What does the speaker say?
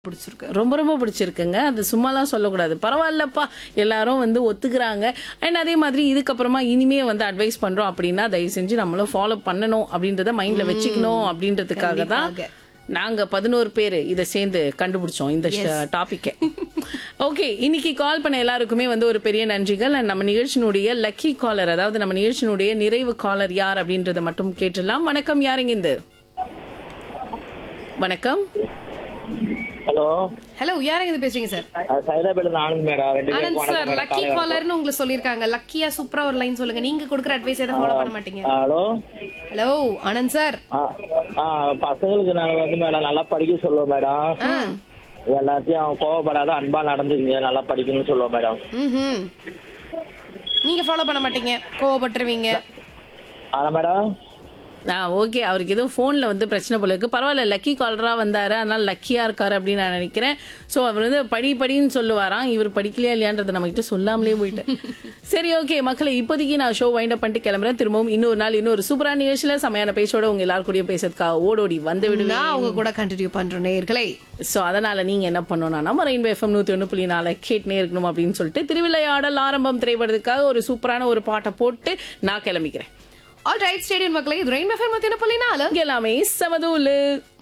பிடிச்சிருக்கு ரொம்ப ரொம்ப பிடிச்சிருக்குங்க அது சும்மாலாம் சொல்லக்கூடாது பரவாயில்லப்பா எல்லாரும் வந்து ஒத்துக்கிறாங்க அண்ட் அதே மாதிரி இதுக்கப்புறமா இனிமே வந்து அட்வைஸ் பண்றோம் அப்படின்னா தயவு செஞ்சு நம்மளும் ஃபாலோ பண்ணணும் அப்படின்றத மைண்ட்ல வச்சுக்கணும் அப்படின்றதுக்காக தான் கண்டிப்பாக. நாங்க பதினோரு பேர் இதை சேர்ந்து கண்டுபிடிச்சோம் இந்த டாபிக்கை ஓகே இன்னைக்கு கால் பண்ண எல்லாருக்குமே வந்து ஒரு பெரிய நன்றிகள் and நம்ம நிகழ்ச்சியினுடைய லக்கி காலர் அதாவது நம்ம நிகழ்ச்சியினுடைய நிறைவு காலர் யார் அப்படின்றத மட்டும் கேட்டுடலாம் வணக்கம் யாருங்க இந்த வணக்கம் ஹலோ ஹலோ யாருங்க இது பேசுறீங்க சார் சைதாபேட் ஆனந்த் மேடம் ரெண்டு ஆனந்த் பேருக்கும் சார் வணக்கம் லக்கி மேடம் காலர்னு உங்களை சொல்லிருக்காங்க லக்கியா சூப்பரா ஒரு லைன் சொல்லுங்க நீங்க கொடுக்குற அட்வைஸ் எதை ஃபாலோ பண்ண மாட்டீங்க ஹலோ ஹலோ ஆனந்த் சார் ஆ ஆ, பசங்களுக்கு நாங்க வந்து மேடம் நல்லா படிக்க சொல்லுவோம் மேடம் எல்லாத்தையும் அவன் கோவப்படாத அன்பா நடந்துக்குங்க நல்லா படிக்கணும்னு சொல்லுவோம் மேடம் ம் நீங்க ஃபாலோ பண்ண மாட்டீங்க கோவப்பட்டுருவீங்க ஆனா மேடம் ஆ ஓகே அவருக்கு எதுவும் ஃபோனில் வந்து பிரச்சனை போல இருக்கு பரவாயில்ல லக்கி காலராக வந்தாரு அதனால லக்கியாக இருக்காரு அப்படின்னு நான் நினைக்கிறேன் ஸோ அவர் வந்து படி படின்னு சொல்லுவாராம் இவர் படிக்கலையா இல்லையான்றதை நம்மகிட்ட சொல்லாமலே போயிட்டு சரி ஓகே மக்களை இப்போதைக்கு நான் ஷோ வைண்ட் அப் பண்ணிட்டு கிளம்புறேன் திரும்பவும் இன்னொரு நாள் இன்னொரு சூப்பரான நிகழ்ச்சியில் செமையான பேச்சோட உங்க எல்லாரும் கூடயும் பேசுறதுக்காக ஓடோடி வந்து விடுவேன் நான் அவங்க கூட கண்டினியூ பண்றேன் நேயர்களே ஸோ அதனால நீங்க என்ன பண்ணணும்னா நம்ம ரெயின்போ எஃப்எம் நூத்தி ஒன்று புள்ளி நாலு கேட்டுனே இருக்கணும் அப்படின்னு சொல்லிட்டு திருவிளையாடல் ஆரம்பம் திரைப்படத்துக்காக ஒரு சூப்பரான ஒரு பாட்டை போட்டு நான் கிளம்பிக்கிறேன் ஆல் ரைட் ஸ்டேடியம் மக்களே இது ரெயின் எஃப்எம் மத்தியான புள்ளி நாலு இங்க எல்லாமே சமதூலு